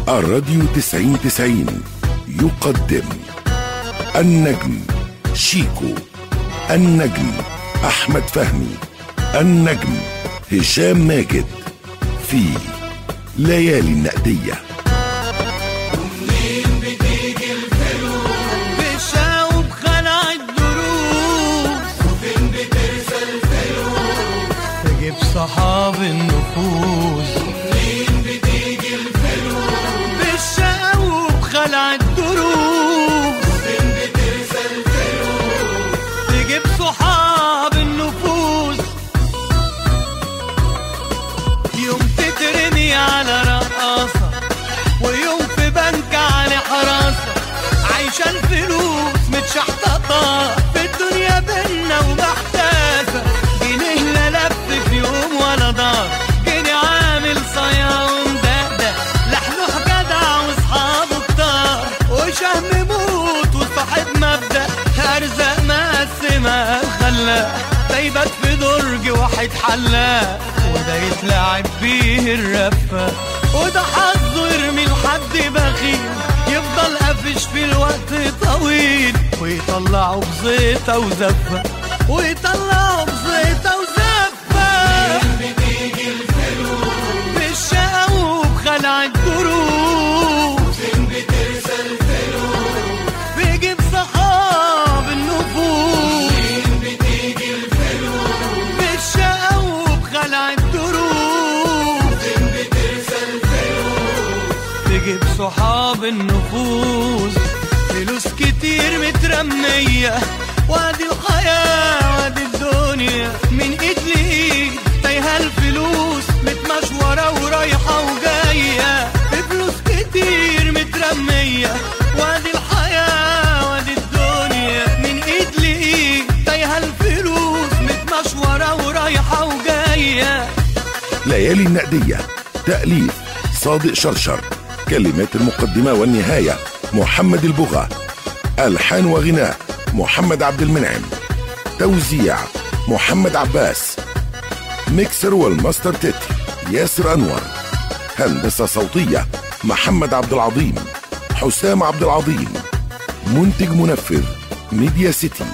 الراديو تسعين تسعين يقدم النجم شيكو النجم أحمد فهمي النجم هشام ماجد في ليالي النقديه بشاوب خلع الدروس وفين بترسى الفلوس تجيب صحاب النفوس ومنين بتيجي الفلوس بشاوب خلع الدروس وفين بترسى الفلوس تجيب صحاب النفوس يوم تترمي على رقاصة ويوم في بنك على حراسة عايشة الفلوس متشحططة في الدنيا بينا ومحتاسة جنيه لا لف في يوم ولا دار جنيه عامل صيا ومدقدق لحلوح جدع واصحابه كتار وشهم موت وصاحب مبدأ أرزاق مقسمة خلاق دايبات في درج واحد حلاق وده يتلعب بيه الرفة وده حظه يرمي لحد بخيل يفضل قافش في الوقت طويل ويطلعه بزيطة وزفة ويطلعه بزيطة وزفة بتيجي الفلوس بالشقا وبخلع الدروس فين بترسى الفلوس بيجيب صحاب النفوس فين بتيجي الفلوس بالشقا وبخلع الدروس فين بترسى الفلوس تجيب صحاب النفوس فلوس كتير مترمية وادي الحياة وادي الدنيا من ايد لايد تايهة الفلوس متمشورة ورايحة وجاية بفلوس كتير مترمية وادي الحياة وادي الدنيا من ايد لايد تايهة الفلوس متمشورة ورايحة وجاية ليالي النقدية تأليف صادق شرشر كلمات المقدمة والنهاية محمد البغا ألحان وغناء محمد عبد المنعم توزيع محمد عباس ميكسر والماستر تتر ياسر أنور هندسة صوتية محمد عبد العظيم حسام عبد العظيم منتج منفذ ميديا سيتي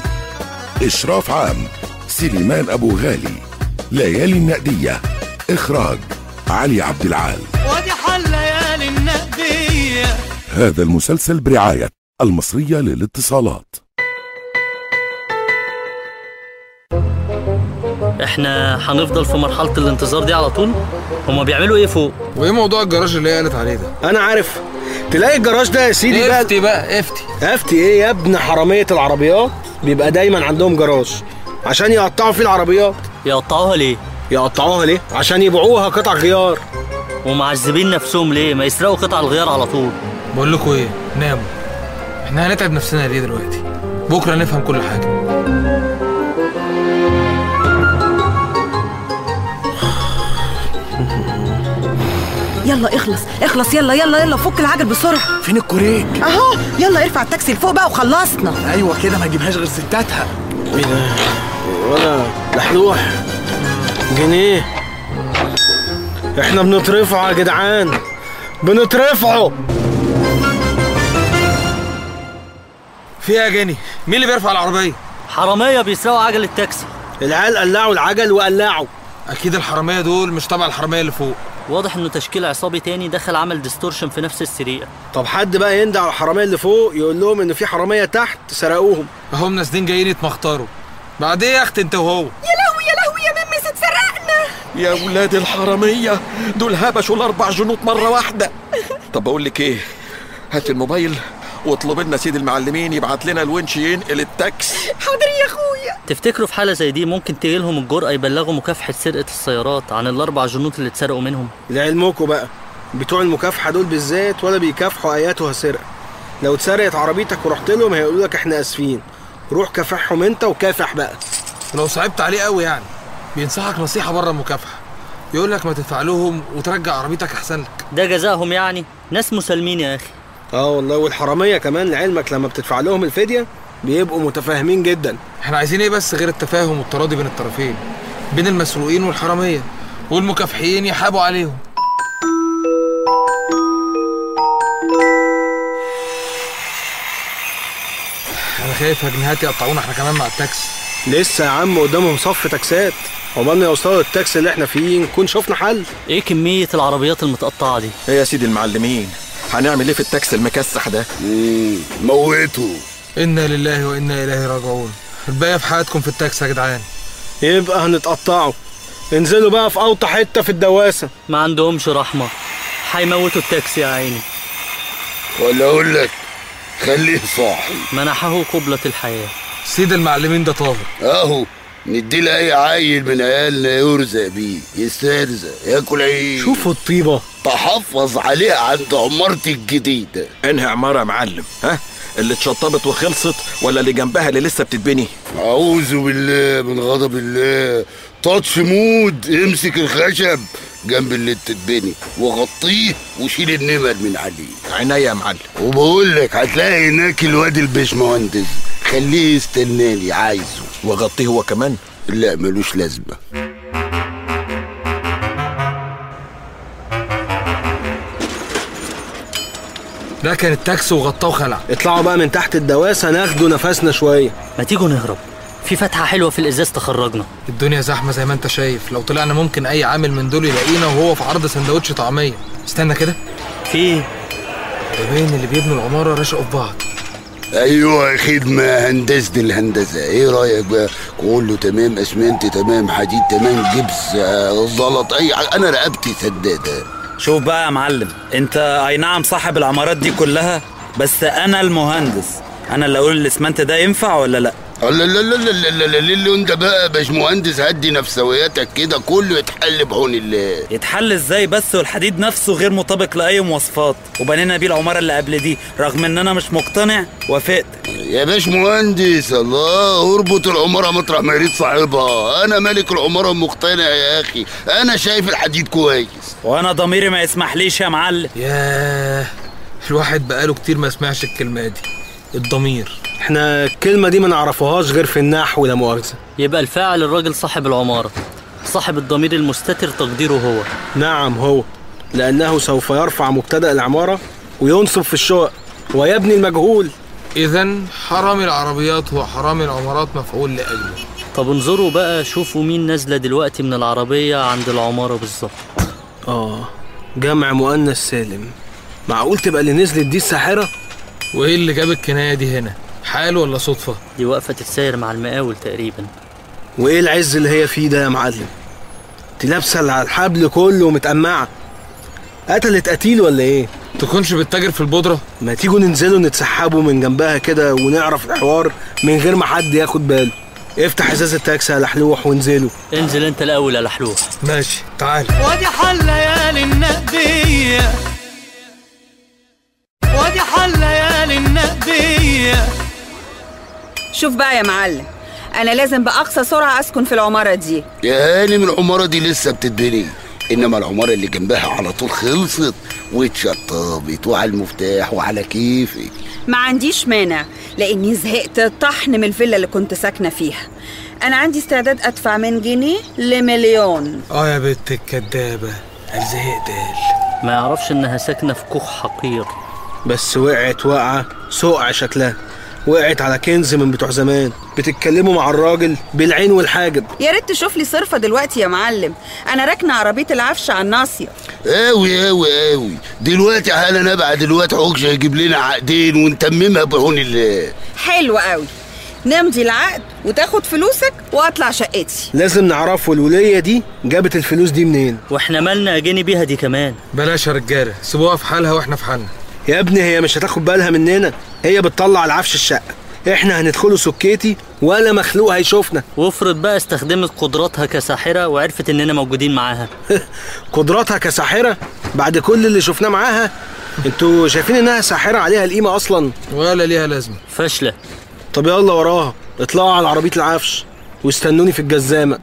إشراف عام سليمان أبو غالي ليالي النقدية إخراج علي عبد العال وادي حل ليالي النقدية هذا المسلسل برعاية المصرية للاتصالات احنا هنفضل في مرحلة الانتظار دي على طول هما بيعملوا ايه فوق وايه موضوع الجراج اللي هي قالت عليه ده انا عارف تلاقي الجراج ده يا سيدي بقى افتي بقى افتي افتي ايه يا ابن حراميه العربيات بيبقى دايما عندهم جراج عشان يقطعوا فيه العربيات يقطعوها ليه يقطعوها ليه عشان يبيعوها قطع غيار ومعذبين نفسهم ليه ما يسرقوا قطع الغيار على طول بقول لكم ايه ناموا احنا هنتعب نفسنا ليه دلوقتي بكره نفهم كل حاجه يلا اخلص اخلص يلا يلا يلا فك العجل بسرعه فين الكوريك؟ اهو يلا ارفع التاكسي لفوق بقى وخلصنا ايوه كده ما تجيبهاش غير ستاتها ايه ده ولا لحلوح جنيه احنا بنترفعوا يا جدعان بنترفعوا في ايه يا جاني مين اللي بيرفع العربيه حرامية بيسرقوا عجل التاكسي العيال قلعوا العجل وقلعوا اكيد الحراميه دول مش تبع الحراميه اللي فوق واضح انه تشكيل عصابي تاني دخل عمل ديستورشن في نفس السرقة طب حد بقى يندع على الحراميه اللي فوق يقول لهم ان في حراميه تحت سرقوهم هم نازلين جايين يتمخطروا بعد ايه يا اخت انت وهو يا لهوي يا لهوي يا ميمس اتسرقنا يا ولاد الحرامية دول هبشوا الأربع جنود مرة واحدة طب بقول لك إيه هات الموبايل واطلب لنا سيد المعلمين يبعت لنا الونش ينقل التاكس حاضر يا اخويا تفتكروا في حالة زي دي ممكن تجيلهم الجرأة يبلغوا مكافحة سرقة السيارات عن الأربع جنود اللي اتسرقوا منهم لعلمكم بقى بتوع المكافحه دول بالذات ولا بيكافحوا اياتها سرقه لو اتسرقت عربيتك ورحت لهم هيقولوا لك احنا اسفين روح كافحهم انت وكافح بقى ولو صعبت عليه قوي يعني بينصحك نصيحه بره المكافحه يقول لك ما تدفع لهم وترجع عربيتك احسن لك ده جزاهم يعني ناس مسالمين يا أخي اه والله والحراميه كمان لعلمك لما بتدفع لهم الفديه بيبقوا متفاهمين جدا احنا عايزين ايه بس غير التفاهم والتراضي بين الطرفين بين المسروقين والحراميه والمكافحين يحابوا عليهم خايف جنيهات يقطعونا احنا كمان مع التاكسي لسه يا عم قدامهم صف تاكسات عقبال ما يوصلوا التاكسي اللي احنا فيه نكون شفنا حل ايه كمية العربيات المتقطعة دي ايه يا سيدي المعلمين هنعمل ايه في التاكسي المكسح ده موته انا لله وانا اليه راجعون الباقيه في حياتكم في التاكسي يا جدعان يبقى هنتقطعوا انزلوا بقى في اوطى حته في الدواسه ما عندهمش رحمة هيموتوا التاكسي يا عيني ولا اقول لك خليه صاحي منحه قبلة الحياة سيد المعلمين ده طاهر اهو ندي لاي عيل من عيالنا يرزق بيه يسترزق ياكل عيش شوفوا الطيبه تحفظ عليه عند عمارتي الجديده انهي عمارة يا معلم ها اللي اتشطبت وخلصت ولا اللي جنبها اللي لسه بتتبني اعوذ بالله من غضب الله تاتش مود امسك الخشب جنب اللي بتتبني وغطيه وشيل النمر من عليه عينيا يا معلم وبقول لك هتلاقي هناك الواد الباشمهندس خليه يستناني عايزه وغطيه هو كمان لا ملوش لازمه ده كان التاكسي وغطاه وخلع اطلعوا بقى من تحت الدواسه ناخدوا نفسنا شويه ما تيجوا نهرب في فتحة حلوة في الإزاز تخرجنا الدنيا زحمه زي ما انت شايف لو طلعنا ممكن اي عامل من دول يلاقينا وهو في عرض سندوتش طعميه استنى كده في ايه ده باين اللي بيبنوا العماره رشقوا في بعض ايوه خدمه هندسه الهندسه ايه رايك بقى كله تمام اسمنت تمام حديد تمام جبس آه، زلط اي حاجه انا رقبتي سداده شوف بقى يا معلم انت اي نعم صاحب العمارات دي كلها بس انا المهندس انا اللي اقول الاسمنت ده ينفع ولا لا لا لا لا لا لا لا لا لا انت بقى يا باشمهندس هدي نفسوياتك كده كله يتحل بعون الله يتحل ازاي بس والحديد نفسه غير مطابق لاي مواصفات وبنينا بيه العماره اللي قبل دي رغم ان انا مش مقتنع وافقت يا باشمهندس الله اربط العمارة مطرح ما يريد صاحبها انا ملك العمارة مقتنع يا اخي انا شايف الحديد كويس وانا ضميري ما يسمحليش يا معلم ياه الواحد بقاله كتير ما سمعش الكلمه دي الضمير احنا الكلمه دي ما نعرفوهاش غير في النحو لا مؤاخذه يبقى الفاعل الراجل صاحب العمارة صاحب الضمير المستتر تقديره هو نعم هو لانه سوف يرفع مبتدا العماره وينصب في الشقق ويبني المجهول اذا حرامي العربيات هو حرامي العمارات مفعول لاجله طب انظروا بقى شوفوا مين نازلة دلوقتي من العربية عند العمارة بالظبط اه جمع مؤنث سالم معقول تبقى اللي نزلت دي الساحره وايه اللي جاب الكنايه دي هنا حال ولا صدفه دي واقفة تتساير مع المقاول تقريبا وايه العز اللي هي فيه ده يا معلم دي لابسه اللي على الحبل كله ومتقمعه قتلت قتيل ولا ايه تكونش بتتاجر في البودره ما تيجوا ننزلوا نتسحبوا من جنبها كده ونعرف الحوار من غير ما حد ياخد باله افتح ازاز التاكسي يا لحلوح وانزلوا انزل انت الأول يا لحلوح ماشي تعال وادي حل ليالي النقدية وادي حل ليالي النقدية شوف بقى يا معلم انا لازم باقصى سرعه اسكن في العماره دي يا هاني من العمارة دي لسه بتتبني انما العمارة اللي جنبها على طول خلصت واتشطبت وعلى المفتاح وعلى كيفك ما عنديش مانع لاني زهقت طحن من الفيلا اللي كنت ساكنه فيها انا عندي استعداد ادفع من جنيه لمليون اه يا بنت الكدابه قال زهقت قال ما يعرفش انها ساكنة في كوخ حقير بس وقعت وقعه سقع شكلها وقعت على كنز من بتوع زمان بتتكلموا مع الراجل بالعين والحاجب يا ريت تشوف لي صرفه دلوقتي يا معلم انا راكنه عربيه العفش على الناصيه اوي اوي اوي دلوقتي حالا ابعت دلوقتي عكشه يجيب لنا عقدين ونتممها بعون الله حلو قوي نمضي العقد وتاخد فلوسك واطلع شقتي لازم نعرفوا الولية دي جابت الفلوس دي منين واحنا مالنا اجاني بيها دي كمان بلاش يا رجاله سيبوها في حالها واحنا في حالنا يا ابني هي مش هتاخد بالها مننا هي بتطلع العفش الشقة احنا هندخله سكيتي ولا مخلوق هيشوفنا وافرض بقى استخدمت قدراتها كساحرة وعرفت اننا موجودين معاها قدراتها كساحرة بعد كل اللي شفناه معاها انتوا شايفين انها ساحرة عليها القيمة اصلا ولا ليها لازمه فاشلة طب يلا وراها اطلعوا على عربية العفش واستنوني في الجزامة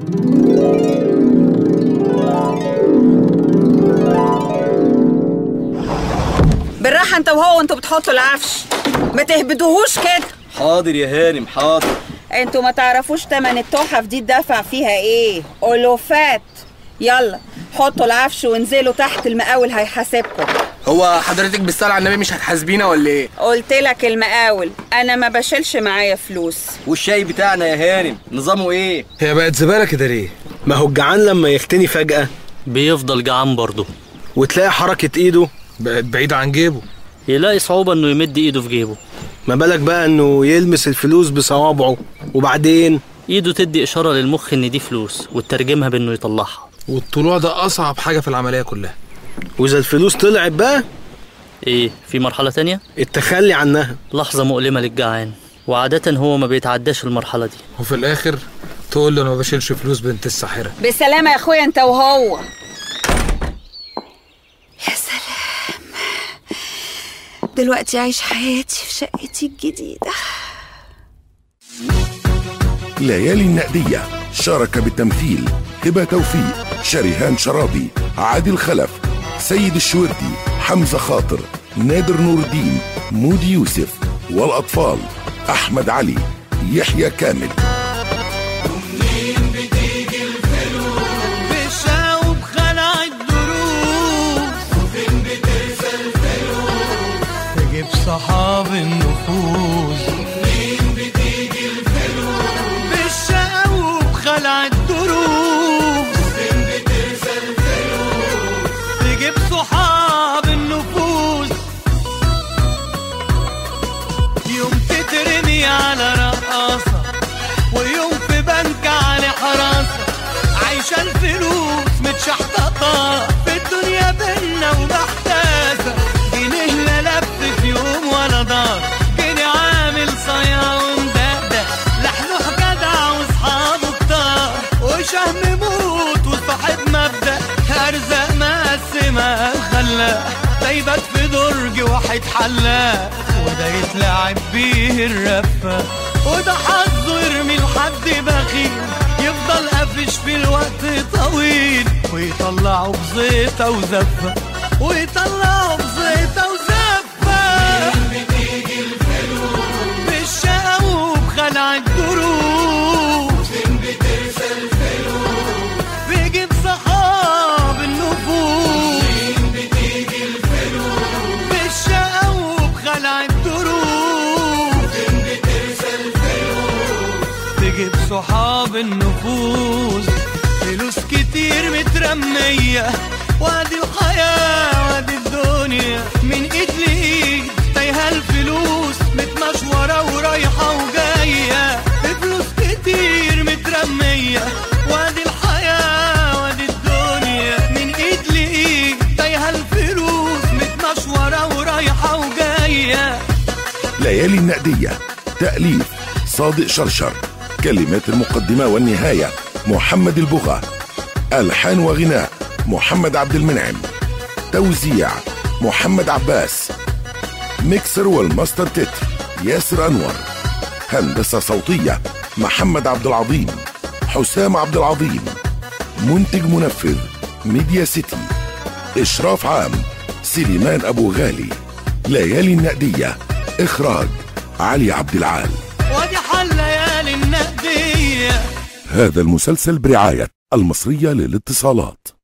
بالراحه انت وهو وانتوا بتحطوا العفش ما تهبدوهوش كده حاضر يا هانم حاضر انتوا ما تعرفوش تمن التحف دي الدفع فيها ايه ألوفات يلا حطوا العفش وانزلوا تحت المقاول هيحاسبكم هو حضرتك بالصلاة على النبي مش هتحاسبينا ولا ايه قلت لك المقاول انا ما بشيلش معايا فلوس والشاي بتاعنا يا هانم نظامه ايه هي بقت زباله كده ليه ما هو الجعان لما يختني فجأة بيفضل جعان برضه وتلاقي حركة ايده بقت بعيده عن جيبه يلاقي صعوبة انه يمد ايده في جيبه ما بالك بقى انه يلمس الفلوس بصوابعه وبعدين ايده تدي اشارة للمخ ان دي فلوس وتترجمها بانه يطلعها والطلوع ده اصعب حاجه في العمليه كلها واذا الفلوس طلعت بقى ايه في مرحلة تانية التخلي عنها لحظة مؤلمة للجعان وعادة هو ما بيتعداش المرحلة دي وفي الاخر تقول له انا ما بشيلش فلوس بنت الساحره بالسلامه يا اخويا انت وهو يا سلام دلوقتي عايش حياتي في شقتي الجديده ليالي النقدية شارك بالتمثيل هبة توفيق شريهان شرابي عادل خلف سيد الشوردي حمزة خاطر نادر نور الدين مودي يوسف والأطفال أحمد علي يحيى كامل بشاوب خلع الدروس وفين بترسى الفلوس تجيب صحاب النفوس ومنين بتيجي الفلوس بالشاوب خلع الدروس وفين بترسى الفلوس تجيب صحاب النفوس يوم تترمي على رقاصة ويوم في بنك على حراسة عايشة الفلوس متشحططة في الدنيا بينا ومحتاسة جنيه لا لف في يوم ولا دار جنيه عامل صيا ومدقدق لحلوح جدع واصحابه كتار وشهم موت وصاحب مبدأ ارزاق مقسمة خلاق ده يبات في درج واحد حلاق وده يتلعب بيه الرفة وده حظه يرمي لحد بخيل يفضل قافش في الوقت طويل ويطلعه بزيطة وزفة ويطلعه بزيطة وزفة بتيجي الفلوس بالشقا وبخلع الدروس فين بترسى الفلوس بيجيب صحاب النفوس فين بتيجي الفلوس بالشقا وبخلع الدروس فين بترسى الفلوس تجيب صحاب النفوس فلوس كتير مترمية وادي الحياة وادي الدنيا من ايد لايد تايهة الفلوس متمشورة ورايحة وجاية فلوس كتير مترمية وادي الحياة وادي الدنيا من ايد لايد تايهة الفلوس متمشورة ورايحة وجاية ليالي النقدية تأليف صادق شرشر كلمات المقدمة والنهاية محمد البغا ألحان وغناء محمد عبد المنعم توزيع محمد عباس ميكسر والماستر تتر ياسر أنور هندسة صوتية محمد عبد العظيم حسام عبد العظيم منتج منفذ ميديا سيتي إشراف عام سليمان أبو غالي ليالي النقدية إخراج علي عبد العال وادي حل ليالي النقدية هذا المسلسل برعاية المصرية للاتصالات